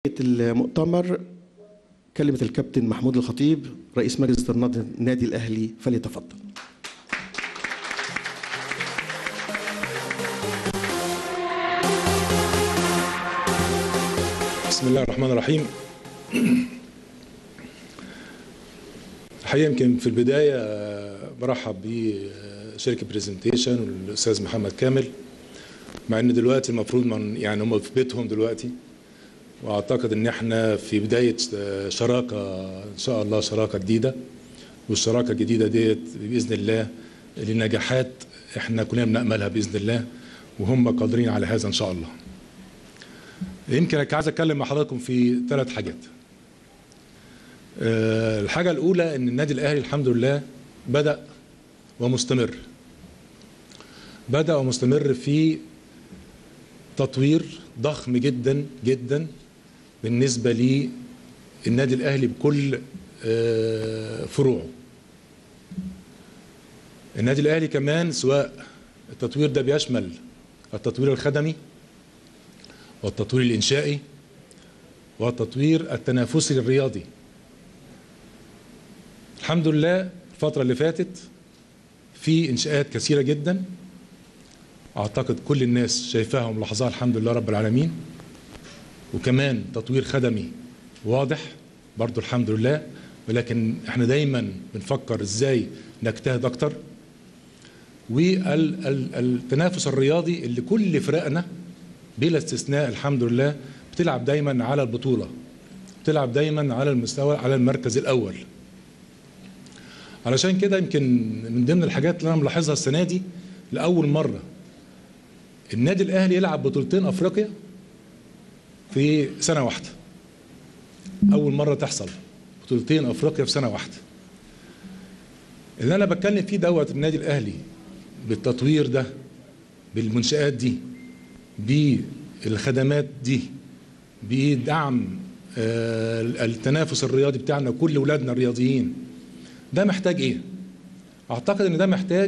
المؤتمر كلمة الكابتن محمود الخطيب رئيس مجلس إدارة النادي الأهلي فليتفضل بسم الله الرحمن الرحيم الحقيقه يمكن في البدايه آه، برحب بشركه برزنتيشن والاستاذ محمد كامل مع ان دلوقتي المفروض من يعني هم في بيتهم دلوقتي واعتقد ان احنا في بدايه آه، شراكه ان شاء الله شراكه جديده والشراكه الجديده ديت باذن الله لنجاحات احنا كلنا بناملها باذن الله وهم قادرين على هذا ان شاء الله. يمكن أنا عايز اتكلم مع حضراتكم في ثلاث حاجات. آه، الحاجه الاولى ان النادي الاهلي الحمد لله بدا ومستمر. بدا ومستمر في تطوير ضخم جدا جدا بالنسبه للنادي الاهلي بكل آه، فروعه. النادي الاهلي كمان سواء التطوير ده بيشمل التطوير الخدمي والتطوير الإنشائي والتطوير التنافسي الرياضي الحمد لله الفترة اللي فاتت في إنشاءات كثيرة جدا أعتقد كل الناس شايفاها وملاحظاها الحمد لله رب العالمين وكمان تطوير خدمي واضح برضو الحمد لله ولكن احنا دايما بنفكر ازاي نجتهد اكتر والتنافس الرياضي اللي كل فرقنا بلا استثناء الحمد لله بتلعب دايما على البطولة بتلعب دايما على المستوى على المركز الأول علشان كده يمكن من ضمن الحاجات اللي أنا ملاحظها السنة دي لأول مرة النادي الأهلي يلعب بطولتين أفريقيا في سنة واحدة أول مرة تحصل بطولتين أفريقيا في سنة واحدة اللي أنا بتكلم فيه دوت النادي الأهلي بالتطوير ده بالمنشآت دي بالخدمات دي بدعم آه، التنافس الرياضي بتاعنا كل ولادنا الرياضيين ده محتاج ايه اعتقد ان ده محتاج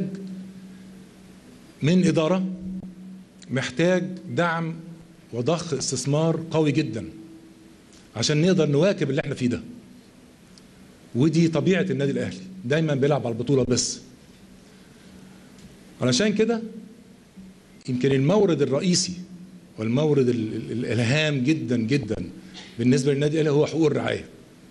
من اداره محتاج دعم وضخ استثمار قوي جدا عشان نقدر نواكب اللي احنا فيه ده ودي طبيعه النادي الاهلي دايما بيلعب على البطوله بس علشان كده يمكن المورد الرئيسي والمورد ال- ال- ال- الهام جدا جدا بالنسبه للنادي الاهلي هو حقوق الرعايه.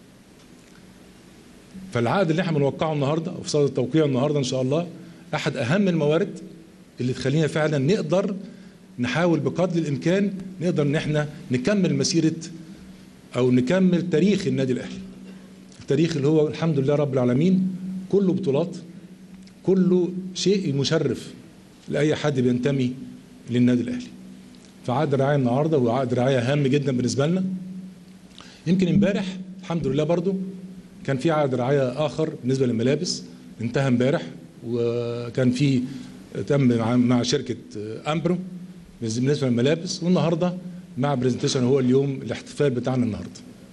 فالعقد اللي احنا بنوقعه النهارده وفي صدد التوقيع النهارده ان شاء الله احد اهم الموارد اللي تخلينا فعلا نقدر نحاول بقدر الامكان نقدر ان احنا نكمل مسيره او نكمل تاريخ النادي الاهلي. التاريخ اللي هو الحمد لله رب العالمين كله بطولات كله شيء مشرف لاي حد بينتمي للنادي الاهلي. فعقد الرعايه النهارده هو عقد رعايه هام جدا بالنسبه لنا. يمكن امبارح الحمد لله برضو كان في عقد رعايه اخر بالنسبه للملابس انتهى امبارح وكان في تم مع, مع شركه امبرو بالنسبه للملابس والنهارده مع برزنتيشن هو اليوم الاحتفال بتاعنا النهارده.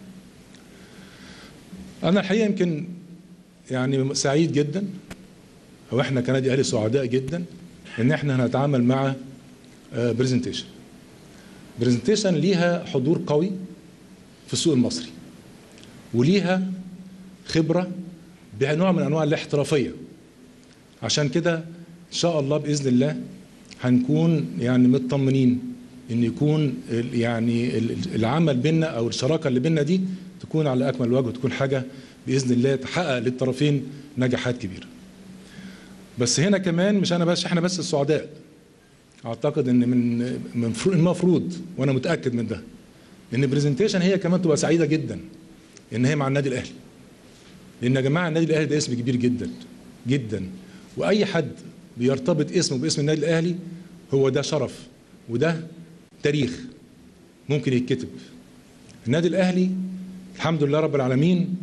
انا الحقيقه يمكن يعني سعيد جدا او احنا كنادي اهلي سعداء جدا ان احنا هنتعامل مع برزنتيشن برزنتيشن ليها حضور قوي في السوق المصري وليها خبره بنوع من انواع الاحترافيه عشان كده ان شاء الله باذن الله هنكون يعني مطمنين ان يكون ال- يعني ال- العمل بينا او الشراكه اللي بينا دي تكون على اكمل وجه وتكون حاجه باذن الله تحقق للطرفين نجاحات كبيره بس هنا كمان مش انا بس احنا بس السعداء اعتقد ان من من فرو- المفروض وانا متاكد من ده ان برزنتيشن هي كمان تبقى سعيده جدا ان هي مع النادي الاهلي لان يا جماعه النادي الاهلي ده اسم كبير جدا جدا واي حد بيرتبط اسمه باسم النادي الاهلي هو ده شرف وده تاريخ ممكن يتكتب النادي الاهلي الحمد لله رب العالمين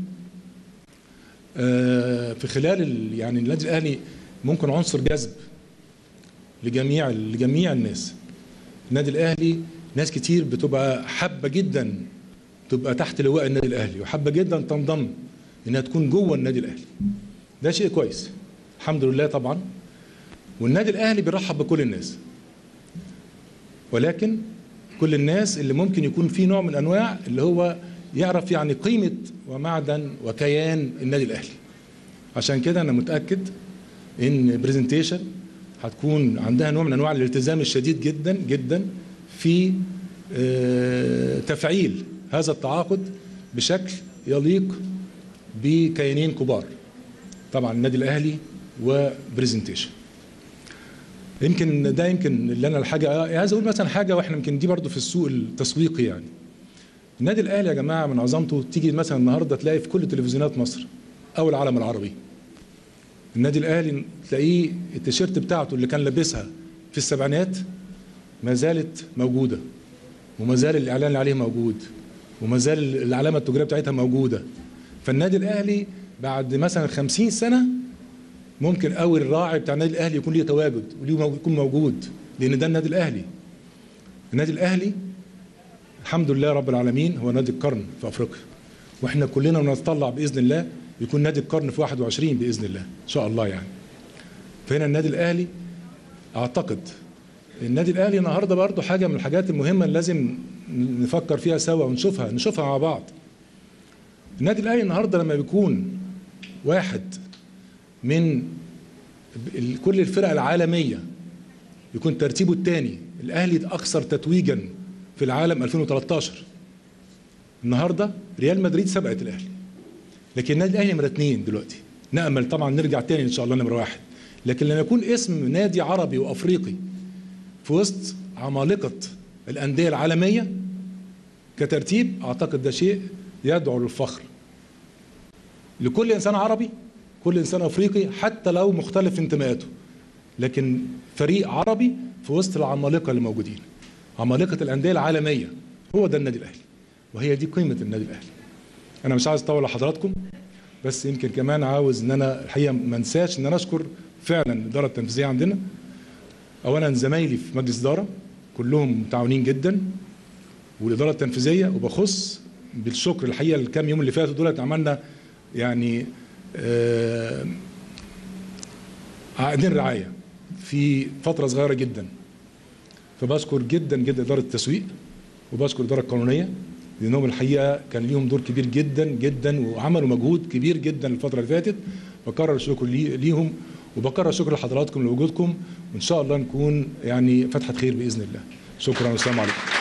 آه، في خلال ال- يعني النادي الاهلي ممكن عنصر جذب لجميع لجميع الناس النادي الاهلي ناس كتير بتبقى حابه جدا تبقى تحت لواء النادي الاهلي وحابه جدا تنضم انها تكون جوه النادي الاهلي ده شيء كويس الحمد لله طبعا والنادي الاهلي بيرحب بكل الناس ولكن كل الناس اللي ممكن يكون في نوع من انواع اللي هو يعرف يعني قيمه ومعدن وكيان النادي الاهلي عشان كده انا متاكد ان برزنتيشن هتكون عندها نوع من انواع الالتزام الشديد جدا جدا في تفعيل هذا التعاقد بشكل يليق بكيانين كبار طبعا النادي الاهلي وبرزنتيشن يمكن ده يمكن اللي انا الحاجه عايز اقول مثلا حاجه واحنا يمكن دي برضو في السوق التسويقي يعني النادي الاهلي يا جماعه من عظمته تيجي مثلا النهارده تلاقي في كل تلفزيونات مصر او العالم العربي النادي الاهلي تلاقيه التيشيرت بتاعته اللي كان لابسها في السبعينات ما زالت موجوده وما زال الاعلان اللي عليه موجود وما زال العلامه التجاريه بتاعتها موجوده فالنادي الاهلي بعد مثلا 50 سنه ممكن قوي الراعي بتاع النادي الاهلي يكون ليه تواجد وليه يكون موجود لان ده النادي الاهلي النادي الاهلي الحمد لله رب العالمين هو نادي القرن في افريقيا واحنا كلنا بنتطلع باذن الله يكون نادي القرن في 21 باذن الله ان شاء الله يعني فهنا النادي الاهلي اعتقد النادي الاهلي النهارده برضه حاجه من الحاجات المهمه اللي لازم نفكر فيها سوا ونشوفها نشوفها مع بعض النادي الاهلي النهارده لما بيكون واحد من كل الفرق العالميه يكون ترتيبه الثاني الاهلي الاكثر تتويجا في العالم 2013 النهارده ريال مدريد سبقت الاهلي لكن النادي الاهلي نمره اثنين دلوقتي نامل طبعا نرجع تاني ان شاء الله نمره واحد لكن لما يكون اسم نادي عربي وافريقي في وسط عمالقه الانديه العالميه كترتيب اعتقد ده شيء يدعو للفخر لكل انسان عربي كل انسان افريقي حتى لو مختلف في انتماءاته لكن فريق عربي في وسط العمالقه اللي موجودين عمالقه الانديه العالميه هو ده النادي الاهلي وهي دي قيمه النادي الاهلي انا مش عايز اطول على حضراتكم بس يمكن كمان عاوز ان انا الحقيقه ما انساش ان انا اشكر فعلا الاداره التنفيذيه عندنا اولا زمايلي في مجلس اداره كلهم متعاونين جدا والاداره التنفيذيه وبخص بالشكر الحقيقه الكام يوم اللي فاتوا دولت عملنا يعني آه عقدين رعايه في فتره صغيره جدا فبشكر جدا جدا اداره التسويق وبشكر الاداره القانونيه لانهم الحقيقه كان ليهم دور كبير جدا جدا وعملوا مجهود كبير جدا الفتره اللي فاتت بكرر الشكر لي ليهم وبكرر الشكر لحضراتكم لوجودكم وان شاء الله نكون يعني فتحه خير باذن الله شكرا والسلام عليكم